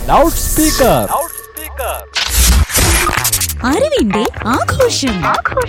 loud speaker അറിവിന്റെ ആഘോഷം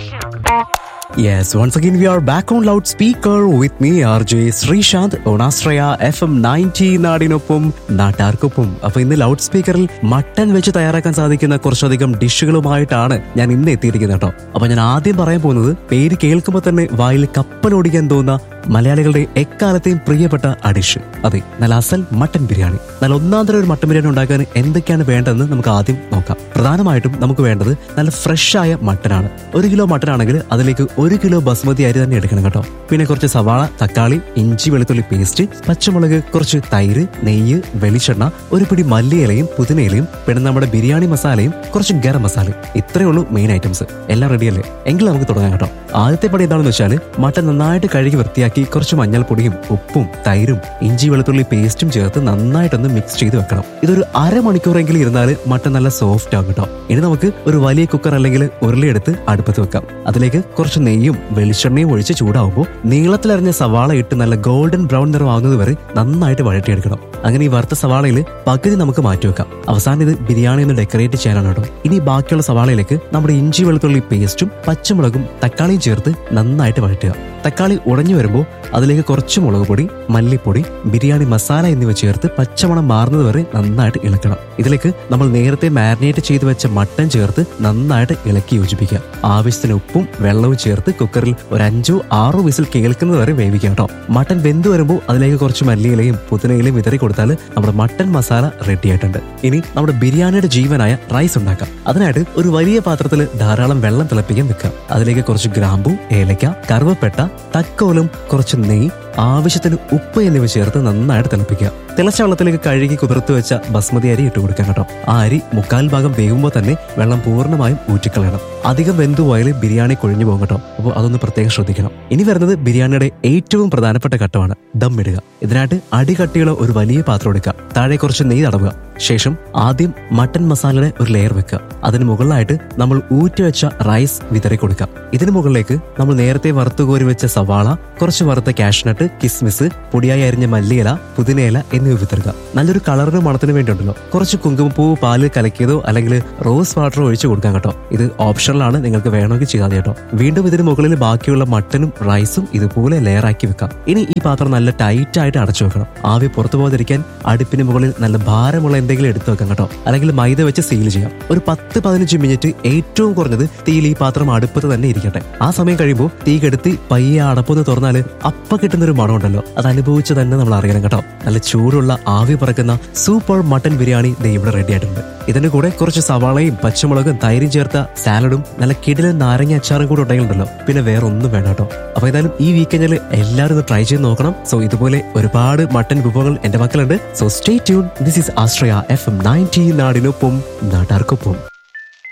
Yes, once again we are back on loudspeaker with me RJ Sreesanth ഓണാശ്രയ F M ninety നാടിനൊപ്പം നാട്ടാർക്കൊപ്പം അപ്പൊ ഇന്ന് ലൗഡ് സ്പീക്കറിൽ മട്ടൻ വെച്ച് തയ്യാറാക്കാൻ സാധിക്കുന്ന കുറച്ചധികം ഡിഷുകളുമായിട്ടാണ് ഞാൻ ഇന്ന് എത്തിയിരിക്കുന്നത് കേട്ടോ അപ്പൊ ഞാൻ ആദ്യം പറയാൻ പോകുന്നത് പേര് കേൾക്കുമ്പോൾ തന്നെ വായിൽ കപ്പലോടിക്കാൻ തോന്നുന്ന മലയാളികളുടെ എക്കാലത്തെയും പ്രിയപ്പെട്ട ആ ഡിഷ് അതെ നല്ല അസൽ മട്ടൻ ബിരിയാണി നല്ല ഒന്നാം തരം ഒരു മട്ടൻ ബിരിയാണി ഉണ്ടാക്കാൻ എന്തൊക്കെയാണ് വേണ്ടതെന്ന് നമുക്ക് ആദ്യം നോക്കാം പ്രധാനമായിട്ടും നമുക്ക് വേണ്ടത് നല്ല ഫ്രഷ് ആയ മട്ടനാണ് ഒരു കിലോ മട്ടൻ ആണെങ്കിൽ അതിലേക്ക് ഒരു കിലോ ബസ്മതി അരി തന്നെ എടുക്കണം കേട്ടോ പിന്നെ കുറച്ച് സവാള തക്കാളി ഇഞ്ചി വെളുത്തുള്ളി പേസ്റ്റ് പച്ചമുളക് കുറച്ച് തൈര് നെയ്യ് വെളിച്ചെണ്ണ ഒരു പിടി മല്ലിയിലയും പുതിനയിലയും പിന്നെ നമ്മുടെ ബിരിയാണി മസാലയും കുറച്ച് ഗരം മസാലയും ഇത്രയേ ഉള്ളൂ മെയിൻ ഐറ്റംസ് എല്ലാം റെഡിയല്ലേ എങ്കിൽ നമുക്ക് തുടങ്ങാം കേട്ടോ ആദ്യത്തെ പടി എന്താണെന്ന് വെച്ചാൽ മട്ടൻ നന്നായിട്ട് കഴുകി വൃത്തിയാക്കി കുറച്ച് മഞ്ഞൾപ്പൊടിയും ഉപ്പും തൈരും ഇഞ്ചി വെളുത്തുള്ളി പേസ്റ്റും ചേർത്ത് നന്നായിട്ടൊന്ന് മിക്സ് ചെയ്ത് വെക്കണം ഇതൊരു അരമണിക്കൂറെങ്കിലും ഇരുന്നാൽ മട്ടൻ നല്ല സോഫ്റ്റ് ആകും കേട്ടോ ഇനി നമുക്ക് ഒരു വലിയ കുക്കർ അല്ലെങ്കിൽ ഉരുളിയെടുത്ത് അടുപ്പത്ത് വെക്കാം അതിലേക്ക് കുറച്ച് നെയ്യും വെളിച്ചെണ്ണയും ഒഴിച്ച് ചൂടാവുമ്പോൾ നീളത്തിലറിഞ്ഞ സവാള ഇട്ട് നല്ല ഗോൾഡൻ ബ്രൗൺ നിറമാകുന്നത് വരെ നന്നായിട്ട് വഴറ്റിയെടുക്കണം അങ്ങനെ ഈ വറുത്ത സവാളയിൽ പകുതി നമുക്ക് മാറ്റി വെക്കാം അവസാനം ഇത് ബിരിയാണി ഒന്ന് ഡെക്കറേറ്റ് ചെയ്യാനാണ് കേട്ടോ ഇനി ബാക്കിയുള്ള സവാളയിലേക്ക് നമ്മുടെ ഇഞ്ചി വെളുത്തുള്ളി പേസ്റ്റും പച്ചമുളകും തക്കാളിയും ചേർത്ത് നന്നായിട്ട് വഴറ്റുക തക്കാളി ഉടഞ്ഞു വരുമ്പോൾ അതിലേക്ക് കുറച്ച് മുളക് പൊടി മല്ലിപ്പൊടി ബിരിയാണി മസാല എന്നിവ ചേർത്ത് പച്ചമണം മാറുന്നത് വരെ നന്നായിട്ട് ഇളക്കണം ഇതിലേക്ക് നമ്മൾ നേരത്തെ മാരിനേറ്റ് ചെയ്തു വെച്ച മട്ടൻ ചേർത്ത് നന്നായിട്ട് ഇളക്കി യോജിപ്പിക്കുക ആവശ്യത്തിന് ഉപ്പും വെള്ളവും ചേർത്ത് കുക്കറിൽ ഒരു അഞ്ചോ ആറോ വിസിൽ കേൾക്കുന്നത് വരെ വേവിക്കാം കേട്ടോ മട്ടൻ വെന്ത് വരുമ്പോൾ അതിലേക്ക് കുറച്ച് മല്ലിയിലയും പുതിനയിലയും വിതറി കൊടുത്താൽ നമ്മുടെ മട്ടൻ മസാല റെഡി ആയിട്ടുണ്ട് ഇനി നമ്മുടെ ബിരിയാണിയുടെ ജീവനായ റൈസ് ഉണ്ടാക്കാം അതിനായിട്ട് ഒരു വലിയ പാത്രത്തിൽ ധാരാളം വെള്ളം തിളപ്പിക്കാൻ വെക്കാം അതിലേക്ക് കുറച്ച് ഗ്രാമ്പു ഏലക്ക കറുവപ്പെട്ട തക്കോലും കുറച്ച് നെയ്യ് ആവശ്യത്തിന് ഉപ്പ് എന്നിവ ചേർത്ത് നന്നായിട്ട് തിളപ്പിക്കുക തിളച്ച വെള്ളത്തിലേക്ക് കഴുകി കുതിർത്ത് വെച്ച ബസ്മതി അരി ഇട്ട് കൊടുക്കാം കേട്ടോ ആ അരി മുക്കാൽ ഭാഗം വേകുമ്പോൾ തന്നെ വെള്ളം പൂർണ്ണമായും ഊറ്റിക്കളയണം അധികം വെന്തു പോയാൽ ബിരിയാണി കൊഴിഞ്ഞു പോകും കേട്ടോ അപ്പോൾ അതൊന്ന് പ്രത്യേകം ശ്രദ്ധിക്കണം ഇനി വരുന്നത് ബിരിയാണിയുടെ ഏറ്റവും പ്രധാനപ്പെട്ട ഘട്ടമാണ് ദം ഇടുക ഇതിനായിട്ട് അടികട്ടിയുള്ള ഒരു വലിയ പാത്രം എടുക്കുക താഴെ കുറച്ച് നെയ്യ് തടവുക ശേഷം ആദ്യം മട്ടൻ മസാലയുടെ ഒരു ലെയർ വെക്കുക അതിന് മുകളിലായിട്ട് നമ്മൾ ഊറ്റി വെച്ച റൈസ് വിതറി കൊടുക്കാം ഇതിന് മുകളിലേക്ക് നമ്മൾ നേരത്തെ വറുത്തു കോരി വെച്ച സവാള കുറച്ച് വറുത്ത കാഷ്നട്ട് കിസ്മിസ് പൊടിയായി അരിഞ്ഞ മല്ലിയില പുതിനയില എന്നിവ വിതറുക നല്ലൊരു കളറിനും മണത്തിനും വേണ്ടി ഉണ്ടല്ലോ കുറച്ച് കുങ്കുമപ്പൂവ് പാലിൽ കലക്കിയതോ അല്ലെങ്കിൽ റോസ് വാട്ടറോ ഒഴിച്ചു കൊടുക്കാം കേട്ടോ ഇത് ഓപ്ഷണലാണ് നിങ്ങൾക്ക് വേണമെങ്കിൽ ചെയ്താൽ മതി കേട്ടോ വീണ്ടും ഇതിന് മുകളിൽ ബാക്കിയുള്ള മട്ടനും റൈസും ഇതുപോലെ ലെയർ ആക്കി വെക്കാം ഇനി ഈ പാത്രം നല്ല ടൈറ്റ് ആയിട്ട് അടച്ചു വെക്കണം ആവി പുറത്തു പോകാതിരിക്കാൻ അടുപ്പിന് മുകളിൽ നല്ല ഭാരമുള്ള എന്തെങ്കിലും എടുത്തു വെക്കാം കേട്ടോ അല്ലെങ്കിൽ മൈദ വെച്ച് സീൽ ചെയ്യാം ഒരു പത്ത് പതിനഞ്ച് മിനിറ്റ് ഏറ്റവും കുറഞ്ഞത് തീയിൽ ഈ പാത്രം അടുപ്പത്ത് തന്നെ ഇരിക്കട്ടെ ആ സമയം കഴിയുമ്പോൾ തീ കെടുത്തി പയ്യെ അടപ്പൊന്ന് തുറന്നാല് അപ്പ കിട്ടുന്ന ഒരു മണം ഉണ്ടല്ലോ അത് അനുഭവിച്ച് തന്നെ നമ്മൾ അറിയണം കേട്ടോ നല്ല ചൂടുള്ള ആവി പറക്കുന്ന സൂപ്പർ മട്ടൻ ബിരിയാണി ദേ ഇവിടെ റെഡി ആയിട്ടുണ്ട് ഇതിന്റെ കൂടെ കുറച്ച് സവാളയും പച്ചമുളകും തൈരും ചേർത്ത സാലഡും നല്ല കിടിലൻ നാരങ്ങ അച്ചാറും കൂടെ ഉണ്ടെങ്കിലുണ്ടല്ലോ പിന്നെ വേറെ ഒന്നും വേണ്ട കേട്ടോ അപ്പൊ ഏതായാലും ഈ വീക്കെൻഡിൽ എല്ലാവരും ഒന്ന് ട്രൈ ചെയ്ത് നോക്കണം സോ ഇതുപോലെ ഒരുപാട് മട്ടൻ വിഭവങ്ങൾ എന്റെ മക്കളുണ്ട് so stay tune this is Ashraya F M ninety നാടിനൊപ്പം നാട്ടാർക്കൊപ്പം